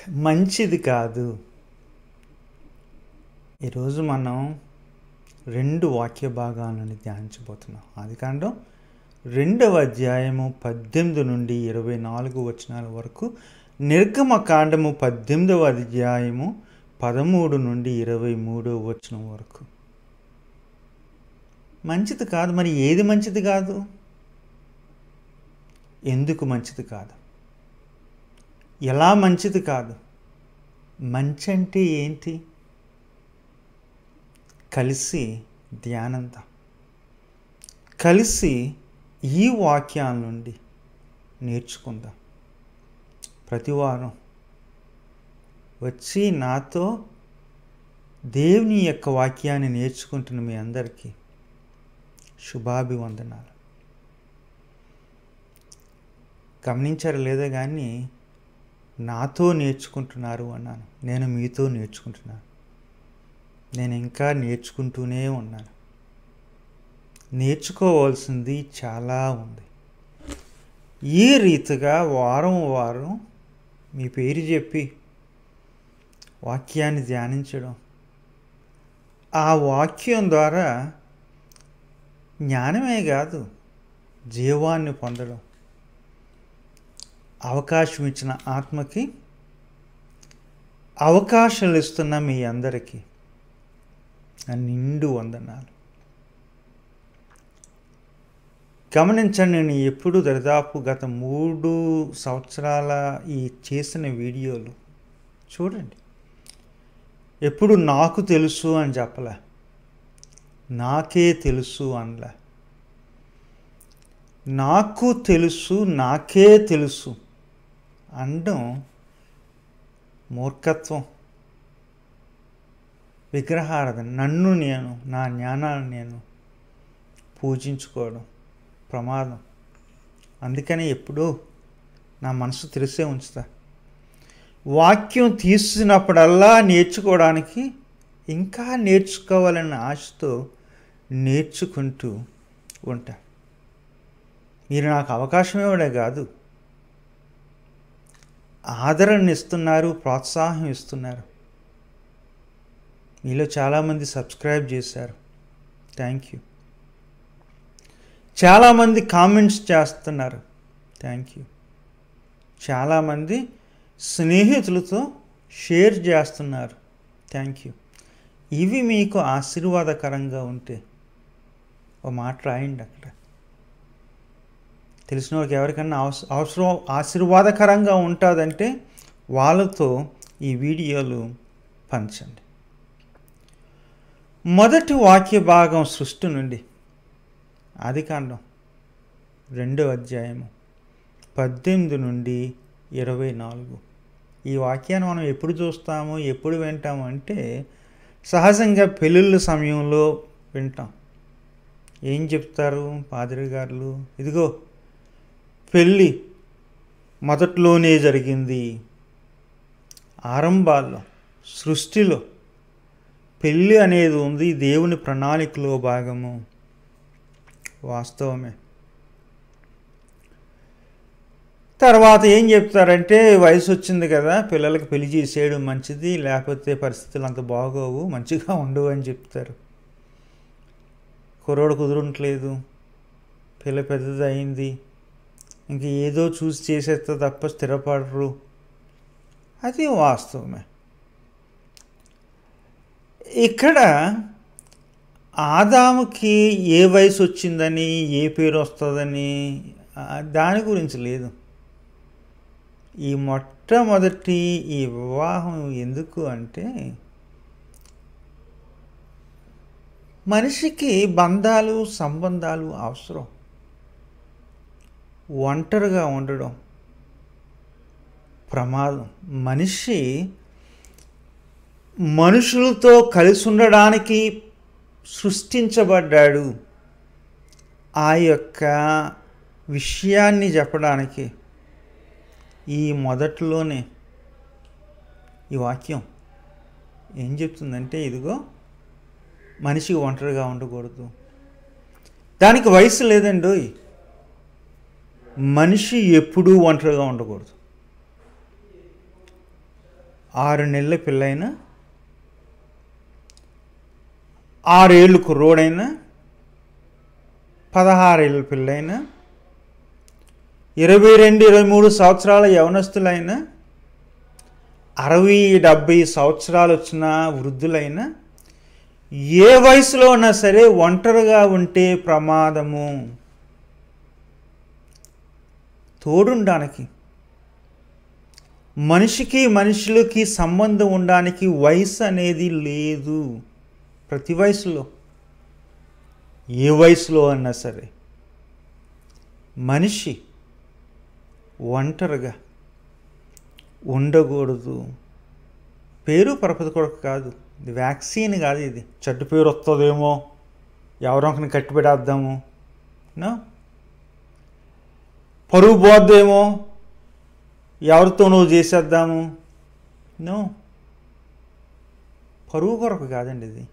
మంచిది కాదు ఈరోజు మనం రెండు వాక్య భాగాలను ధ్యానించబోతున్నాం అది కాండం రెండవ అధ్యాయము పద్దెనిమిది నుండి ఇరవై నాలుగు వచనాల వరకు నిర్గమ కాండము పద్దెనిమిదవ అధ్యాయము పదమూడు నుండి ఇరవై మూడవ వచనం వరకు మంచిది కాదు మరి ఏది మంచిది కాదు ఎందుకు మంచిది కాదు ఎలా మంచిది కాదు మంచి అంటే ఏంటి కలిసి ధ్యానంతో కలిసి ఈ వాక్యాల నుండి నేర్చుకుందాం ప్రతివారం వచ్చి నాతో దేవుని యొక్క వాక్యాన్ని నేర్చుకుంటున్న మీ అందరికీ శుభాభివందనాలు గమనించారు లేదా కానీ నాతో నేర్చుకుంటున్నారు అన్నాను నేను మీతో నేర్చుకుంటున్నాను నేను ఇంకా నేర్చుకుంటూనే ఉన్నాను నేర్చుకోవాల్సింది చాలా ఉంది ఈ రీతిగా వారం వారం మీ పేరు చెప్పి వాక్యాన్ని ధ్యానించడం ఆ వాక్యం ద్వారా జ్ఞానమే కాదు జీవాన్ని పొందడం అవకాశం ఇచ్చిన ఆత్మకి అవకాశాలు ఇస్తున్న మీ అందరికీ నా నిండు వందనాలు గమనించండి నేను ఎప్పుడు దరిదాపు గత మూడు సంవత్సరాల ఈ చేసిన వీడియోలు చూడండి ఎప్పుడు నాకు తెలుసు అని చెప్పలే నాకే తెలుసు అనలే నాకు తెలుసు నాకే తెలుసు అనడం మూర్ఖత్వం విగ్రహారాధన నన్ను నేను నా జ్ఞానాన్ని నేను పూజించుకోవడం ప్రమాదం అందుకని ఎప్పుడూ నా మనసు తెలిసే ఉంచుతా వాక్యం తీసినప్పుడల్లా నేర్చుకోవడానికి ఇంకా నేర్చుకోవాలన్న ఆశతో నేర్చుకుంటూ ఉంటా మీరు నాకు అవకాశం ఇవ్వడే కాదు ఆదరణ ఇస్తున్నారు ప్రోత్సాహం ఇస్తున్నారు మీలో చాలామంది సబ్స్క్రైబ్ చేశారు థ్యాంక్ యూ చాలామంది కామెంట్స్ చేస్తున్నారు థ్యాంక్ యూ చాలామంది స్నేహితులతో షేర్ చేస్తున్నారు థ్యాంక్ యూ ఇవి మీకు ఆశీర్వాదకరంగా ఉంటే ఓ మాట రాయండి అక్కడ తెలిసిన వాళ్ళకి ఎవరికన్నా అవస అవసరం ఆశీర్వాదకరంగా ఉంటుందంటే వాళ్ళతో ఈ వీడియోలు పంచండి మొదటి వాక్య భాగం సృష్టి నుండి ఆదికాండం రెండో అధ్యాయము పద్దెనిమిది నుండి ఇరవై నాలుగు ఈ వాక్యాన్ని మనం ఎప్పుడు చూస్తాము ఎప్పుడు వింటాము అంటే సహజంగా పెళ్ళిళ్ళ సమయంలో వింటాం ఏం చెప్తారు పాదిరి గారులు ఇదిగో పెళ్ళి మొదట్లోనే జరిగింది ఆరంభాల్లో సృష్టిలో పెళ్ళి అనేది ఉంది దేవుని ప్రణాళికలో భాగము వాస్తవమే తర్వాత ఏం చెప్తారంటే వయసు వచ్చింది కదా పిల్లలకి పెళ్లి చేసేయడం మంచిది లేకపోతే పరిస్థితులు అంత బాగోవు మంచిగా ఉండవు అని చెప్తారు కుర్రోడు కుదురుంటలేదు పిల్ల పెద్దది అయింది ఇంక ఏదో చూసి చేసేస్తే తప్ప స్థిరపడరు అది వాస్తవమే ఇక్కడ ఆదాముకి ఏ వయసు వచ్చిందని ఏ పేరు వస్తుందని దాని గురించి లేదు ఈ మొట్టమొదటి ఈ వివాహం ఎందుకు అంటే మనిషికి బంధాలు సంబంధాలు అవసరం ఒంటరిగా ఉండడం ప్రమాదం మనిషి మనుషులతో కలిసి ఉండడానికి సృష్టించబడ్డాడు ఆ యొక్క విషయాన్ని చెప్పడానికి ఈ మొదట్లోనే ఈ వాక్యం ఏం చెప్తుందంటే ఇదిగో మనిషి ఒంటరిగా ఉండకూడదు దానికి వయసు లేదండి మనిషి ఎప్పుడూ ఒంటరిగా ఉండకూడదు ఆరు నెలల పిల్లైనా ఆరేళ్ళు కుర్రోడైనా పదహారేళ్ళ పిల్లైనా ఇరవై రెండు ఇరవై మూడు సంవత్సరాల యవనస్తులైనా అరవై డెబ్భై సంవత్సరాలు వచ్చిన వృద్ధులైనా ఏ వయసులో ఉన్నా సరే ఒంటరిగా ఉంటే ప్రమాదము తోడుండానికి మనిషికి మనుషులకి సంబంధం ఉండడానికి వయసు అనేది లేదు ప్రతి వయసులో ఏ వయసులో అన్నా సరే మనిషి ఒంటరిగా ఉండకూడదు పేరు పరపతి కొరకు కాదు ఇది వ్యాక్సిన్ కాదు ఇది చెడ్డ పేరు వస్తుందేమో ఎవరో ఒకరిని కట్టిపెడేద్దాము నో పరువు పోద్దేమో ఎవరితో నువ్వు చేసేద్దాము నో పరువు కొరకు కాదండి ఇది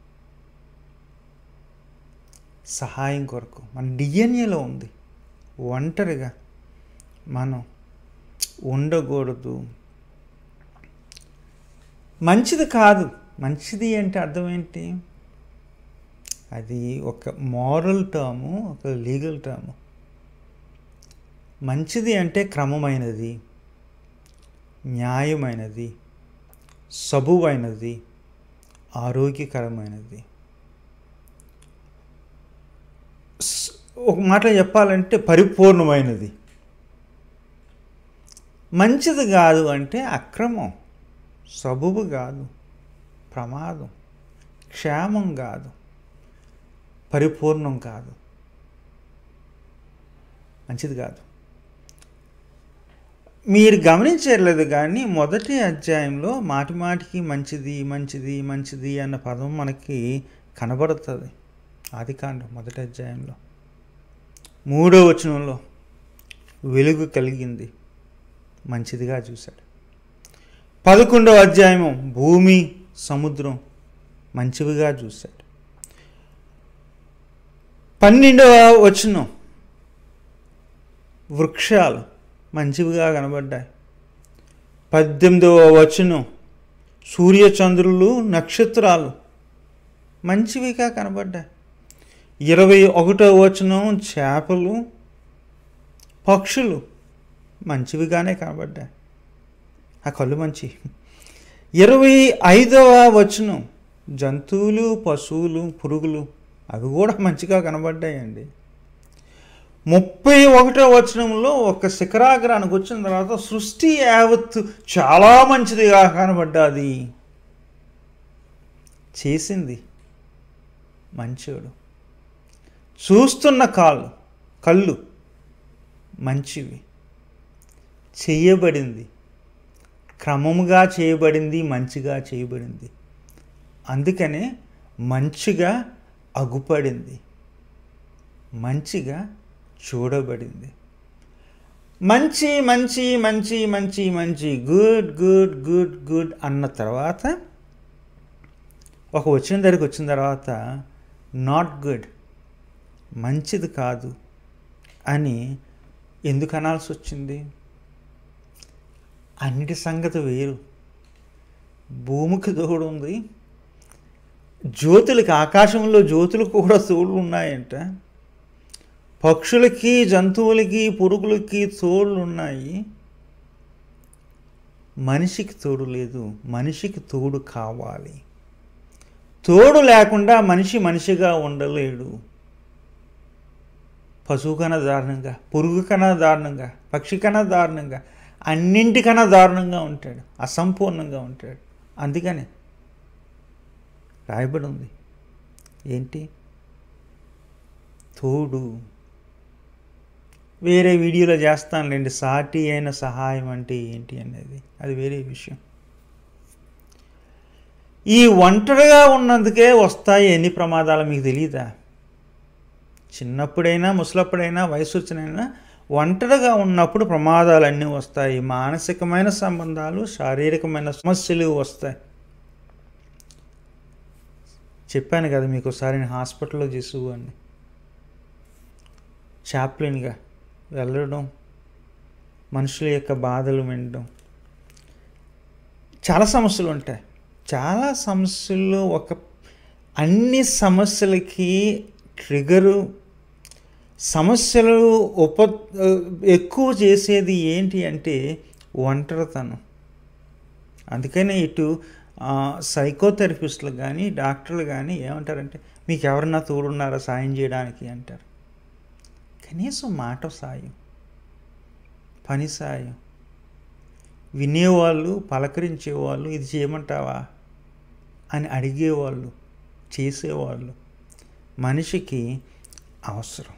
సహాయం కొరకు మన డిఎన్ఏలో ఉంది ఒంటరిగా మనం ఉండకూడదు మంచిది కాదు మంచిది అంటే అర్థం ఏంటి అది ఒక మారల్ టర్ము ఒక లీగల్ టర్ము మంచిది అంటే క్రమమైనది న్యాయమైనది సబువైనది ఆరోగ్యకరమైనది స్- ఒక మాటలో చెప్పాలంటే పరిపూర్ణమైనది మంచిది కాదు అంటే అక్రమం సబువు కాదు ప్రమాదం క్షేమం కాదు పరిపూర్ణం కాదు మంచిది కాదు మీరు గమనించలేదు కానీ మొదటి అధ్యాయంలో మాటి మాటికి మంచిది మంచిది మంచిది అన్న పదం మనకి కనబడుతుంది ఆది కాండం మొదటి అధ్యాయంలో మూడో వచనంలో వెలుగు కలిగింది మంచిదిగా చూశాడు పదకొండవ అధ్యాయము భూమి సముద్రం మంచివిగా చూశాడు పన్నెండవ వచనం వృక్షాలు మంచివిగా కనబడ్డాయి పద్దెనిమిదవ వచనం సూర్యచంద్రులు నక్షత్రాలు మంచివిగా కనబడ్డాయి ఇరవై ఒకటో వచనం చేపలు పక్షులు మంచివిగానే కనబడ్డాయి ఆ కళ్ళు మంచి ఇరవై ఐదవ వచనం జంతువులు పశువులు పురుగులు అవి కూడా మంచిగా కనబడ్డాయండి ముప్పై ఒకటో వచనంలో ఒక శిఖరాగ్రానికి వచ్చిన తర్వాత సృష్టి యావత్తు చాలా మంచిదిగా కనబడ్డాది చేసింది మంచోడు చూస్తున్న కాళ్ళు కళ్ళు మంచివి చేయబడింది క్రమముగా చేయబడింది మంచిగా చేయబడింది అందుకనే మంచిగా అగుపడింది మంచిగా చూడబడింది మంచి మంచి మంచి మంచి మంచి గుడ్ గుడ్ గుడ్ గుడ్ అన్న తర్వాత ఒక వచ్చిన దగ్గరికి వచ్చిన తర్వాత నాట్ గుడ్ మంచిది కాదు అని ఎందుకు అనాల్సి వచ్చింది అన్నిటి సంగతి వేరు భూమికి తోడు ఉంది జ్యోతులకి ఆకాశంలో జ్యోతులకు కూడా తోడులు ఉన్నాయంట పక్షులకి జంతువులకి పురుగులకి తోళ్ళు ఉన్నాయి మనిషికి తోడు లేదు మనిషికి తోడు కావాలి తోడు లేకుండా మనిషి మనిషిగా ఉండలేడు పశువు కన్నా దారుణంగా పురుగు కన్నా దారుణంగా పక్షి కన్నా దారుణంగా అన్నింటికన్నా దారుణంగా ఉంటాడు అసంపూర్ణంగా ఉంటాడు అందుకనే రాయబడి ఉంది ఏంటి తోడు వేరే వీడియోలో చేస్తానులేండి సాటి అయిన సహాయం అంటే ఏంటి అనేది అది వేరే విషయం ఈ ఒంటరిగా ఉన్నందుకే వస్తాయి ఎన్ని ప్రమాదాలు మీకు తెలియదా చిన్నప్పుడైనా ముసలప్పుడైనా వయసు వచ్చినైనా ఒంటరిగా ఉన్నప్పుడు ప్రమాదాలన్నీ వస్తాయి మానసికమైన సంబంధాలు శారీరకమైన సమస్యలు వస్తాయి చెప్పాను కదా మీకు ఒకసారి నేను హాస్పిటల్లో చేసేవాడిని చాప్లిన్గా వెళ్ళడం మనుషుల యొక్క బాధలు వినడం చాలా సమస్యలు ఉంటాయి చాలా సమస్యలు ఒక అన్ని సమస్యలకి ట్రిగరు సమస్యలు ఉప ఎక్కువ చేసేది ఏంటి అంటే ఒంటరితనం అందుకనే ఇటు సైకోథెరపిస్టులు కానీ డాక్టర్లు కానీ ఏమంటారంటే మీకు ఎవరన్నా తోడున్నారా సాయం చేయడానికి అంటారు కనీసం మాట సాయం పని సాయం వినేవాళ్ళు పలకరించేవాళ్ళు ఇది చేయమంటావా అని అడిగేవాళ్ళు చేసేవాళ్ళు మనిషికి అవసరం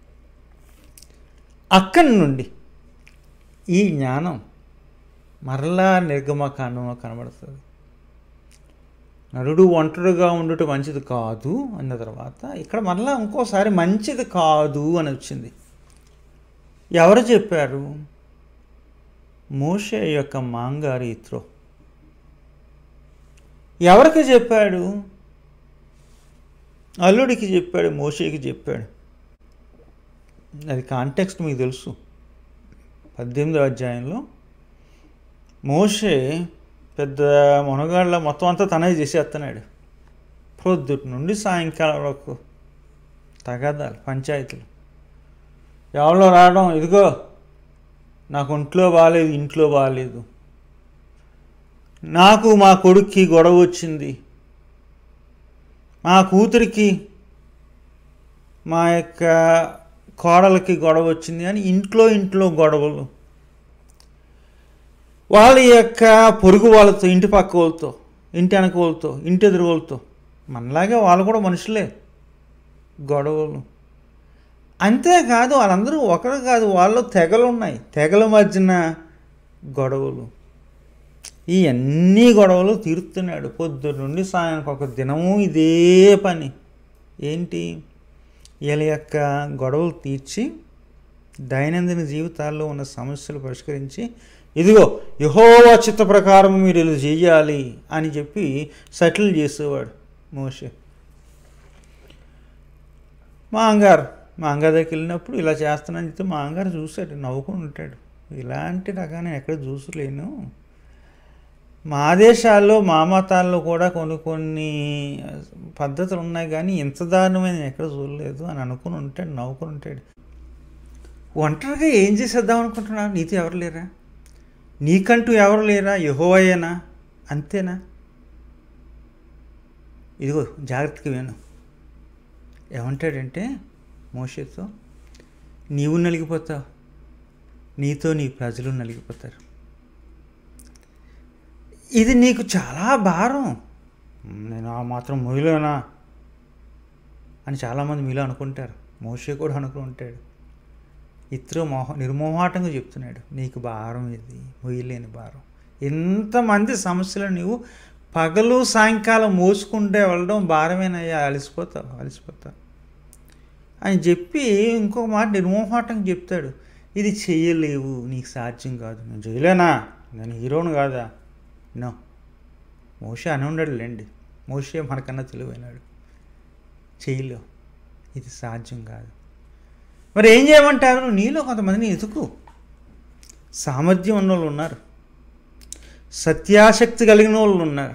అక్కడి నుండి ఈ జ్ఞానం మరలా నిర్గమకాండంలో కనబడుతుంది నరుడు ఒంటరిగా ఉండటం మంచిది కాదు అన్న తర్వాత ఇక్కడ మరలా ఇంకోసారి మంచిది కాదు అని వచ్చింది ఎవరు చెప్పారు మోషే యొక్క మాంగారి ఇత్రో ఎవరికి చెప్పాడు అల్లుడికి చెప్పాడు మోషేకి చెప్పాడు అది కాంటెక్స్ట్ మీకు తెలుసు పద్దెనిమిదో అధ్యాయంలో మోషే పెద్ద మునగాళ్ళ మొత్తం అంతా తనే చేసేస్తున్నాడు ప్రొద్దుటి నుండి సాయంకాలం వరకు తగాదాలు పంచాయతీలు ఎవరిలో రావడం ఇదిగో నాకు ఒంట్లో బాగాలేదు ఇంట్లో బాగాలేదు నాకు మా కొడుక్కి గొడవ వచ్చింది మా కూతురికి మా యొక్క కోడలకి గొడవ వచ్చింది అని ఇంట్లో ఇంట్లో గొడవలు వాళ్ళ యొక్క పొరుగు వాళ్ళతో ఇంటి పక్క వాళ్ళతో ఇంటి వెనక వాళ్ళతో ఇంటి ఎదురు వాళ్ళతో మనలాగే వాళ్ళు కూడా మనుషులే గొడవలు అంతేకాదు వాళ్ళందరూ ఒకరు కాదు వాళ్ళు తెగలు ఉన్నాయి తెగల మధ్యన గొడవలు ఈ అన్ని గొడవలు తీరుతున్నాడు పొద్దున్న నుండి సాయానికి ఒక దినము ఇదే పని ఏంటి వీళ్ళ యొక్క గొడవలు తీర్చి దైనందిన జీవితాల్లో ఉన్న సమస్యలు పరిష్కరించి ఇదిగో యహోవా చిత్త ప్రకారం మీరు ఇలా చేయాలి అని చెప్పి సెటిల్ చేసేవాడు మోషే మా అంగారు మా అంగారు దగ్గరికి వెళ్ళినప్పుడు ఇలా చేస్తానని చెప్తే మా అంగారు చూశాడు నవ్వుకుని ఉంటాడు ఇలాంటి రకాన్ని నేను ఎక్కడ చూసలేను మా దేశాల్లో మా మతాల్లో కూడా కొన్ని కొన్ని పద్ధతులు ఉన్నాయి కానీ ఇంత దారుణమైన నేను ఎక్కడ చూడలేదు అని అనుకుని ఉంటాడు నవ్వుకుని ఉంటాడు ఒంటరిగా ఏం చేసేద్దాం అనుకుంటున్నావు నీతో ఎవరు లేరా నీకంటూ ఎవరు లేరా యహోవయేనా అంతేనా ఇదిగో జాగ్రత్తగా విను ఏమంటాడంటే మోషేతో నీవు నలిగిపోతావు నీతో నీ ప్రజలు నలిగిపోతారు ఇది నీకు చాలా భారం నేను ఆ మాత్రం మొయ్యలేనా అని చాలామంది మీలో అనుకుంటారు మోషే కూడా అనుకుంటాడు ఇతరు మోహ నిర్మోహాటంగా చెప్తున్నాడు నీకు భారం ఇది మొయ్యలేని భారం ఎంతమంది సమస్యలు నీవు పగలు సాయంకాలం మోసుకుంటే వెళ్ళడం భారమేనయ్యా అలసిపోతావు అలసిపోతావు అని చెప్పి ఇంకొక మాట నిర్మోహాటంగా చెప్తాడు ఇది చెయ్యలేవు నీకు సాధ్యం కాదు నేను చేయలేనా నేను హీరోను కాదా నో మోషే అని ఉండడు లేండి మోషే మనకన్నా తెలివైనాడు చేయలేవు ఇది సాధ్యం కాదు మరి ఏం చేయమంటారు నీలో కొంతమందిని ఎతుకు సామర్థ్యం ఉన్న వాళ్ళు ఉన్నారు సత్యాసక్తి కలిగిన వాళ్ళు ఉన్నారు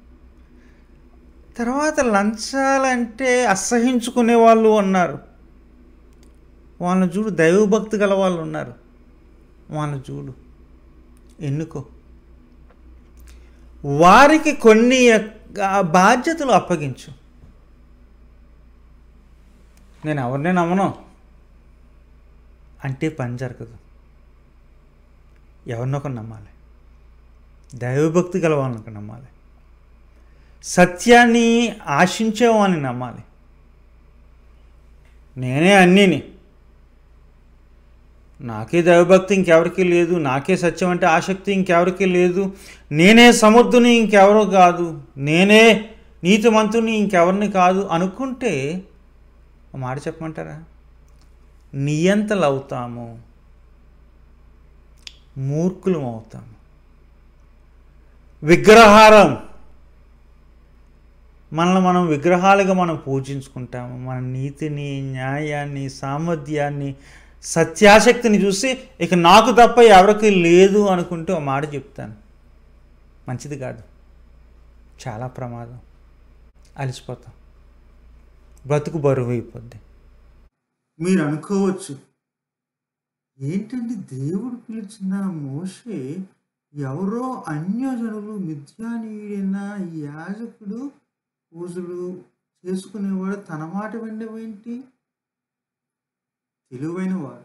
తర్వాత లంచాలంటే అసహించుకునే వాళ్ళు ఉన్నారు వాళ్ళని చూడు దైవభక్తి గల వాళ్ళు ఉన్నారు వాళ్ళని చూడు ఎన్నుకో వారికి కొన్ని బాధ్యతలు అప్పగించు నేను ఎవరిని నమ్మను అంటే పని జరగదు ఎవరినొకరు నమ్మాలి దైవభక్తి గల వాళ్ళని నమ్మాలి సత్యాన్ని ఆశించే వాళ్ళని నమ్మాలి నేనే అన్నీని నాకే దైవభక్తి ఇంకెవరికి లేదు నాకే సత్యం అంటే ఆసక్తి ఇంకెవరికి లేదు నేనే సముద్రుని ఇంకెవరో కాదు నేనే నీతిమంతుని ఇంకెవరిని కాదు అనుకుంటే మాట చెప్పమంటారా నియంతలు అవుతాము మూర్ఖులం అవుతాము విగ్రహారం మనల్ని మనం విగ్రహాలుగా మనం పూజించుకుంటాము మన నీతిని న్యాయాన్ని సామర్థ్యాన్ని సత్యాశక్తిని చూసి ఇక నాకు తప్ప ఎవరికి లేదు అనుకుంటే ఒక మాట చెప్తాను మంచిది కాదు చాలా ప్రమాదం అలసిపోతాం బ్రతుకు బరువు అయిపోద్ది మీరు అనుకోవచ్చు ఏంటండి దేవుడు పిలిచిన మోషే ఎవరో అన్యజనులు మిథ్యానీయుడైన ఈ యాజకుడు పూజలు చేసుకునేవాడు తన మాట వినవేంటి తెలివైన వాడు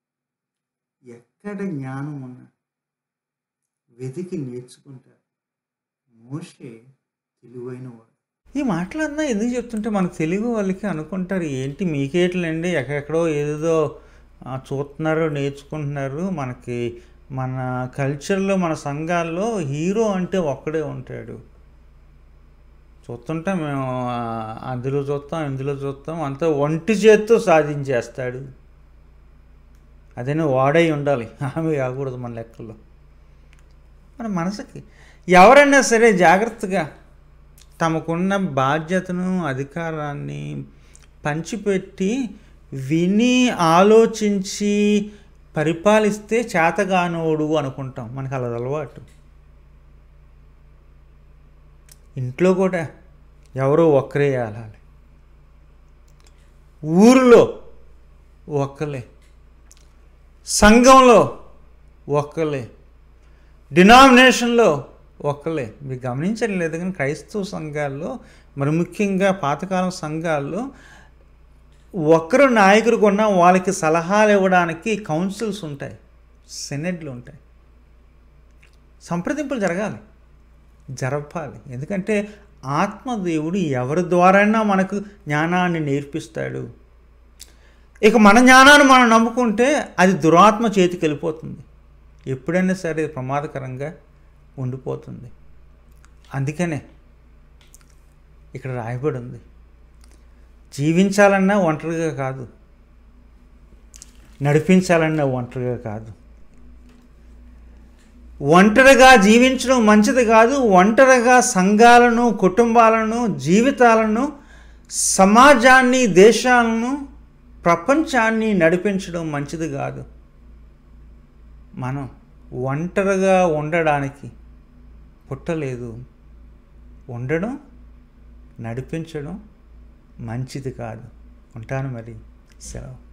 ఎక్కడ జ్ఞానం ఉన్నా వెతికి నేర్చుకుంటారు మోషే తెలివైన వాడు ఈ మాటలన్నా ఎందుకు చెప్తుంటే మనకు తెలుగు వాళ్ళకి అనుకుంటారు ఏంటి మీకేట్లండి ఎక్కడెక్కడో ఏదో ఆ, చూస్తున్నారు నేర్చుకుంటున్నారు మనకి మన కల్చర్లో మన సంఘాల్లో హీరో అంటే ఒక్కడే ఉంటాడు చూస్తుంటాం మేము ఆ, అందులో చూస్తాం ఇందులో చూస్తాం అంతా ఒంటి చేత్తో సాధించేస్తాడు అదేనా వాడై ఉండాలి ఆమె కాకూడదు మన లెక్కల్లో మన మనసుకి ఎవరైనా సరే జాగ్రత్తగా తమకున్న బాధ్యతను అధికారాన్ని పంచిపెట్టి విని ఆలోచించి పరిపాలిస్తే చేతగానోడు అనుకుంటాం మనకు అలా అలవాటు ఇంట్లో కూడా ఎవరో ఒక్కరే ఆలాలి ఊరిలో ఒక్కలే సంఘంలో ఒక్కలే డినామినేషన్లో ఒక్కలే మీరు గమనించడం లేదు కానీ క్రైస్తవ సంఘాల్లో మరి ముఖ్యంగా పాతకాలం సంఘాల్లో ఒకరు నాయకుడు కొన్నా వాళ్ళకి సలహాలు ఇవ్వడానికి కౌన్సిల్స్ ఉంటాయి సెనెట్లు ఉంటాయి సంప్రదింపులు జరగాలి జరపాలి ఎందుకంటే ఆత్మదేవుడు ఎవరి ద్వారైనా మనకు జ్ఞానాన్ని నేర్పిస్తాడు ఇక మన జ్ఞానాన్ని మనం నమ్ముకుంటే అది దురాత్మ చేతికి వెళ్ళిపోతుంది ఎప్పుడైనా సరే ప్రమాదకరంగా ఉండిపోతుంది అందుకనే ఇక్కడ రాయబడి ఉంది జీవించాలన్నా ఒంటరిగా కాదు నడిపించాలన్నా ఒంటరిగా కాదు ఒంటరిగా జీవించడం మంచిది కాదు ఒంటరిగా సంఘాలను కుటుంబాలను జీవితాలను సమాజాన్ని దేశాలను ప్రపంచాన్ని నడిపించడం మంచిది కాదు మనం ఒంటరిగా ఉండడానికి పుట్టలేదు ఉండడం నడిపించడం మంచిది కాదు ఉంటాను మరి సెలవు